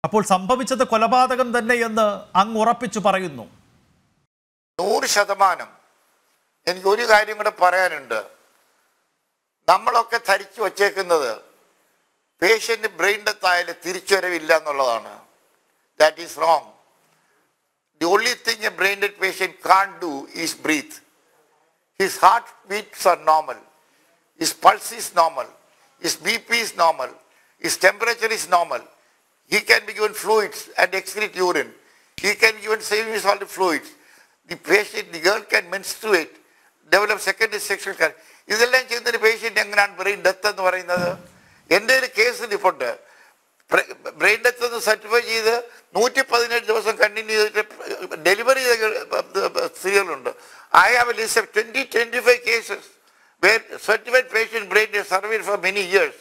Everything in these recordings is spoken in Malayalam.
അപ്പോൾ സംഭവിച്ചത് കൊലപാതകം തന്നെ എന്ന് അങ്ങ് ഉറപ്പിച്ചു പറയുന്നു നൂറ് ശതമാനം എനിക്ക് ഒരു കാര്യം കൂടെ പറയാനുണ്ട് നമ്മളൊക്കെ ധരിച്ചു വച്ചേക്കുന്നത് പേഷ്യന്റ് ബ്രെയിൻ ഡെത്ത് ആയാലും തിരിച്ചുവരവില്ല എന്നുള്ളതാണ് that is wrong the only thing a brain death patient can do is breathe his heart beats are normal his pulse is normal his B P is normal his temperature is normal he can be given fluids and excrete urine. He can be given semi-solid fluids. The patient, the girl can menstruate, develop secondary sexual care. ഇതെല്ലാം ചെയ്യുന്ന ഒരു പേഷ്യൻ്റ് എങ്ങനെയാണ് ബ്രെയിൻ ഡെത്ത് എന്ന് പറയുന്നത് എൻ്റെ ഒരു കേസ് റിപ്പോർട്ട് ബ്രെയിൻ ഡെത്ത് എന്ന് സർട്ടിഫൈ ചെയ്ത് നൂറ്റി പതിനേഴ് ദിവസം കണ്ടിന്യൂ ചെയ്തിട്ട് ഡെലിവറി ചെയ്ത സ്ത്രീകളുണ്ട് I have a list of twenty twenty five cases where certified patient brain service for many years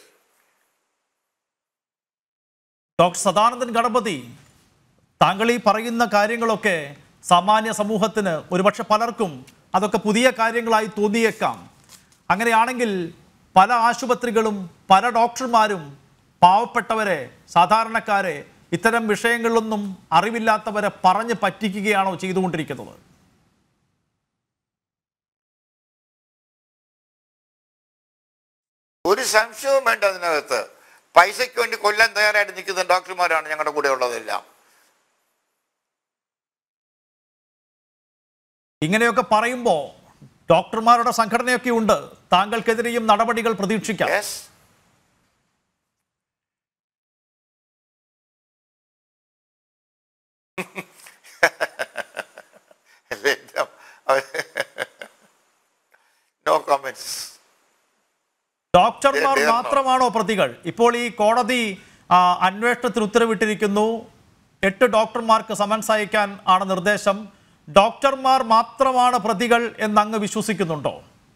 doctor Sadanandan Ganapathy താങ്കൾ ഈ പറയുന്ന കാര്യങ്ങളൊക്കെ സാമാന്യ സമൂഹത്തിന് ഒരുപക്ഷെ പലർക്കും അതൊക്കെ പുതിയ കാര്യങ്ങളായി തോന്നിയേക്കാം അങ്ങനെയാണെങ്കിൽ പല ആശുപത്രികളും പല ഡോക്ടർമാരും പാവപ്പെട്ടവരെ സാധാരണക്കാരെ ഇത്തരം വിഷയങ്ങളിലൊന്നും അറിവില്ലാത്തവരെ പറഞ്ഞ് പറ്റിക്കുകയാണോ ചെയ്തുകൊണ്ടിരിക്കുന്നത് ഒരു സംശയവും വേണ്ട അതിനകത്ത് പൈസയ്ക്ക് വേണ്ടി കൊല്ലാൻ തയ്യാറായിട്ട് നിൽക്കുന്ന ഡോക്ടർമാരാണ് ഞങ്ങളുടെ കൂടെ ഉള്ളതെല്ലാം ഇങ്ങനെയൊക്കെ പറയുമ്പോൾ ഡോക്ടർമാരുടെ സംഘടനയൊക്കെ ഉണ്ട് താങ്കൾക്കെതിരെയും നടപടികൾ പ്രതീക്ഷിക്കാം യെസ് നോ കമന്റ്സ് ഡോക്ടർമാർ ദേ- ദേ- മാത്രമാണോ പ്രതികൾ ഇപ്പോൾ ഈ കോടതി ആ, അന്വേഷണത്തിന് ഉത്തരവിട്ടിരിക്കുന്നു എട്ട് ഡോക്ടർമാർക്ക് സമൻസ് അയക്കാൻ ആണ് നിർദ്ദേശം ഡോക്ടർമാർ മാത്രമാണ് പ്രതികൾ എന്ന് അങ്ങ് വിശ്വസിക്കുന്നുണ്ടോ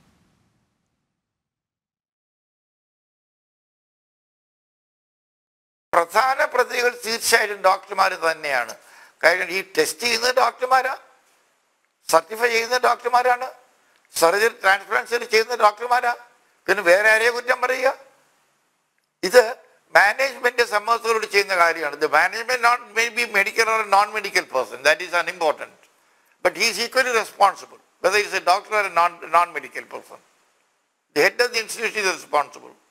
പ്രധാന പ്രതികൾ തീർച്ചയായിട്ടും ഡോക്ടർമാർ തന്നെയാണ് കാര്യം ഈ ടെസ്റ്റ് ചെയ്യുന്നത് ഡോക്ടർമാരാ സർട്ടിഫൈ ചെയ്യുന്ന ഡോക്ടർമാരാണ് സർജറി ട്രാൻസ്പ്ലാന്റ് സർജറി ചെയ്യുന്ന ഡോക്ടർമാരാ പിന്നെ വേറെ ആരെയും കുറ്റം പറയുക ഇത് മാനേജ്മെന്റ് സമ്മതത്തോട് ചെയ്യുന്ന കാര്യമാണ് ഇത് management not may be medical or non medical person that is unimportant but he's equally responsible whether is a doctor or non non medical person the head of the institution is responsible